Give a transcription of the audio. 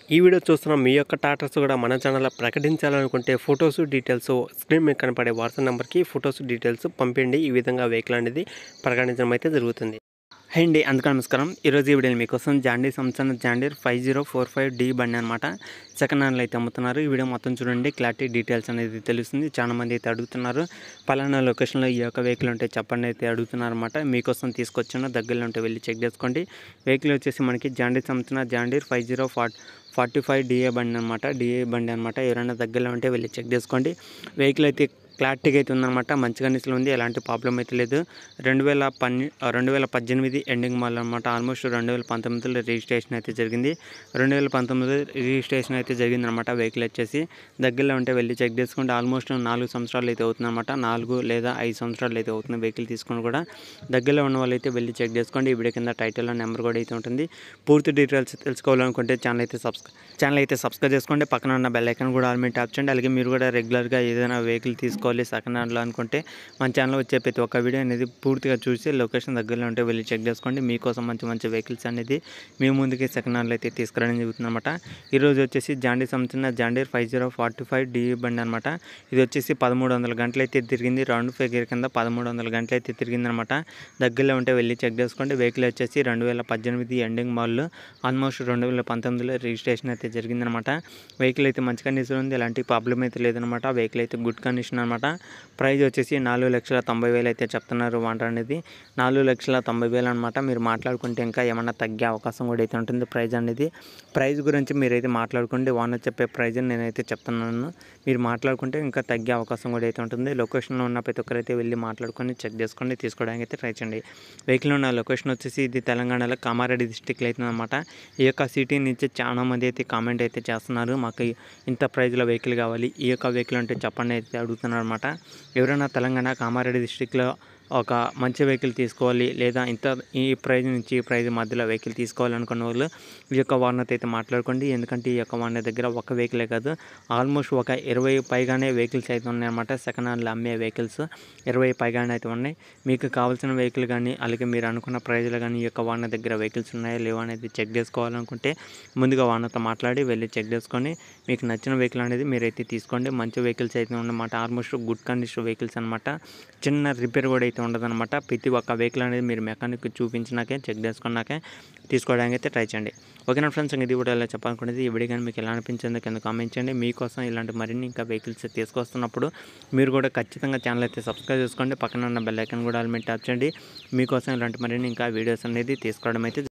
ఈ వీడియో చూస్తున్న మీ యొక్క టాటర్స్ కూడా మన ఛానల్లో ప్రకటించాలనుకుంటే ఫొటోస్ డీటెయిల్స్ స్క్రీన్ మీద కనపడే వాట్సాప్ నెంబర్కి ఫొటోస్ డీటెయిల్స్ పంపిండి ఈ విధంగా వెహికల్ అనేది ప్రకటించడం అయితే జరుగుతుంది హై అండి అందుకు నమస్కారం ఈరోజు ఈ వీడియో మీకోసం జాండీ సంస్థ John Deere five zero four five D బండి అనమాట సెకండ్ హ్యాండ్లో అయితే అమ్ముతున్నారు ఈ వీడియో మొత్తం చూడండి క్లారిటీ డీటెయిల్స్ అనేది తెలుస్తుంది చాలా మంది అయితే అడుగుతున్నారు పలానా లొకేషన్లో ఈ యొక్క వెహికల్ ఉంటే చెప్పండి అయితే అడుగుతున్నారు అనమాట మీకోసం తీసుకొచ్చాను దగ్గరలో ఉంటే వెళ్ళి చెక్ చేసుకోండి వెహికల్ వచ్చేసి మనకి జాండీ సంస్థ John Deere five zero fort forty five DA బండి అనమాట డిఏ బండి అనమాట ఎవరైనా దగ్గరలో ఉంటే వెళ్ళి చెక్ చేసుకోండి వెహికల్ అయితే క్లారిటీగా అయితే ఉందన్నమాట మంచి కండిషన్లో ఉంది ఎలాంటి ప్రాబ్లం అయితే లేదు రెండు వేల పన్నె రెండు వేల పద్దెనిమిది ఎండింగ్ మాల్ అనమాట ఆల్మోస్ట్ రెండు వేల పంతొమ్మిదిలో రిజిస్ట్రేషన్ అయితే జరిగింది రెండు వేల పంతొమ్మిది రిజిస్ట్రేషన్ అయితే జరిగింది అనమాట వెహికల్ వచ్చేసి దగ్గరలో ఉంటే వెళ్ళి చెక్ చేసుకుంటే ఆల్మోస్ట్ నాలుగు సంవత్సరాలు అయితే అవుతుందన్నమాట నాలుగు లేదా ఐదు సంవత్సరాలు అయితే అవుతుంది వెహికల్ తీసుకుని కూడా దగ్గరలో ఉన్న వాళ్ళు అయితే వెళ్ళి చెక్ చేసుకోండి ఈ వీడియో కింద టైటిల్లో నెంబర్ కూడా అయితే ఉంటుంది పూర్తి డీటెయిల్స్ తెలుసుకోవాలనుకుంటే ఛానల్ అయితే సబ్స్క్రైబ్ ఛానల్ అయితే సబ్స్క్రైబ్ చేసుకోండి పక్కన ఉన్న బెల్ ఐకాన్ కూడా ఆల్ మీద ట్యాప్ చేయండి అలాగే మీరు కూడా రెగ్యులర్గా ఏదైనా వెహికల్ తీసుకోవాలి సెకండ్ హ్యాండ్లో అనుకుంటే మన ఛానల్లో వచ్చే ప్రతి ఒక్క వీడియో అనేది పూర్తిగా చూసి లొకేషన్ దగ్గరలో ఉంటే వెళ్ళి చెక్ చేసుకోండి మీకోసం మంచి మంచి వెహికల్స్ అనేది మీ ముందుకి సెకండ్ హ్యాండ్లో అయితే తీసుకురావడం జరుగుతుంది అనమాట ఈరోజు వచ్చేసి జాండీ సంబంధించిన John Deere five zero forty five D బండి అనమాట ఇది వచ్చేసి పదమూడు వందల గంటలు అయితే తిరిగింది రౌండ్ ఫిగర్ కింద పదమూడు వందల గంటలు అయితే తిరిగింది అనమాట దగ్గరలో ఉంటే వెళ్ళి చెక్ చేసుకోండి వెహికల్ వచ్చేసి రెండు వేల పద్దెనిమిది ఎండింగ్ మాల్లో ఆల్మోస్ట్ రెండు వేల పంతొమ్మిదిలో రిజిస్ట్రేషన్ అయితే జరిగిందనమాట వెహికల్ అయితే మంచి కండిషన్ ఉంది ఎలాంటి ప్రాబ్లం అయితే లేదనమాట వెహికల్ అయితే గుడ్ కండిషన్ అనమాట ప్రైస్ వచ్చేసి నాలుగు లక్షల తొంభై వేలు అయితే చెప్తున్నారు వాటర్ అనేది నాలుగు లక్షల తొంభై వేలు అనమాట మీరు మాట్లాడుకుంటే ఇంకా ఏమన్నా తగ్గే అవకాశం కూడా అయితే ఉంటుంది ప్రైస్ అనేది ప్రైస్ గురించి మీరైతే మాట్లాడుకుంటే ఓనర్ చెప్పే ప్రైజ్ నేనైతే చెప్తున్నాను మీరు మాట్లాడుకుంటే ఇంకా తగ్గే అవకాశం కూడా అయితే ఉంటుంది లొకేషన్లో ఉన్న ప్రతి ఒక్కరైతే వెళ్ళి మాట్లాడుకొని చెక్ చేసుకోండి తీసుకోవడానికి అయితే ట్రై చేయండి వెహికల్ ఉన్న లొకేషన్ వచ్చేసి ఇది తెలంగాణలో కామారెడ్డి డిస్టిక్లో అయితే అనమాట ఈ యొక్క సిటీ నుంచి చాలా మంది అయితే కామెంట్ అయితే చేస్తున్నారు మాకు ఇంత ప్రైజ్లో వెహికల్ కావాలి ఈ యొక్క వెహికల్ అంటే చెప్పండి అయితే అడుగుతున్నారు అనమాట ఎవరైనా తెలంగాణ కామారెడ్డి డిస్టిక్లో ఒక మంచి వెహికల్ తీసుకోవాలి లేదా ఇంత ఈ ప్రైజ్ నుంచి ఈ ప్రైజ్ మధ్యలో వెహికల్ తీసుకోవాలనుకున్న వాళ్ళు ఈ యొక్క వాహనతో అయితే మాట్లాడుకోండి ఎందుకంటే ఈ యొక్క వాహన దగ్గర ఒక వెహికలే కాదు ఆల్మోస్ట్ ఒక ఇరవై పైగానే వెహికల్స్ అయితే ఉన్నాయన్నమాట సెకండ్ హ్యాండ్లో అమ్మే వెహికల్స్ ఇరవై పైగానే అయితే ఉన్నాయి మీకు కావాల్సిన వెహికల్ కానీ అలాగే మీరు అనుకున్న ప్రైజ్లో కానీ ఈ యొక్క వాహన దగ్గర వెహికల్స్ ఉన్నాయా లేవా అనేది చెక్ చేసుకోవాలనుకుంటే ముందుగా వాహనతో మాట్లాడి వెళ్ళి చెక్ చేసుకొని మీకు నచ్చిన వెహికల్ అనేది మీరైతే తీసుకోండి మంచి వెహికల్స్ అయితే ఉన్నమాట ఆల్మోస్ట్ గుడ్ కండిషన్ వెహికల్స్ అనమాట చిన్న రిపేర్ కూడా అయితే ఉండదన్నమాట ప్రతి ఒక్క వెహికల్ అనేది మీరు మెకానిక్ చూపించినాకే చెక్ చేసుకున్నాకే తీసుకోవడానికి అయితే ట్రై చేయండి ఓకేనా ఫ్రెండ్స్ ఇది కూడా ఇలా చెప్పాలనుకునేది ఈ వీడియో కానీ మీకు ఎలా అనిపించిందో కింద కామెంట్ చేయండి మీకోసం ఇలాంటి మరిన్ని ఇంకా వెహికల్స్ తీసుకొస్తున్నప్పుడు మీరు కూడా ఖచ్చితంగా ఛానల్ అయితే సబ్స్క్రైబ్ చేసుకోండి పక్కన ఉన్న బెల్ ఐకాన్ కూడా ఆల్మెంట్ ట్యాప్ చేయండి మీకోసం ఇలాంటి మరిన్ని ఇంకా వీడియోస్ అనేది తీసుకోవడం అయితే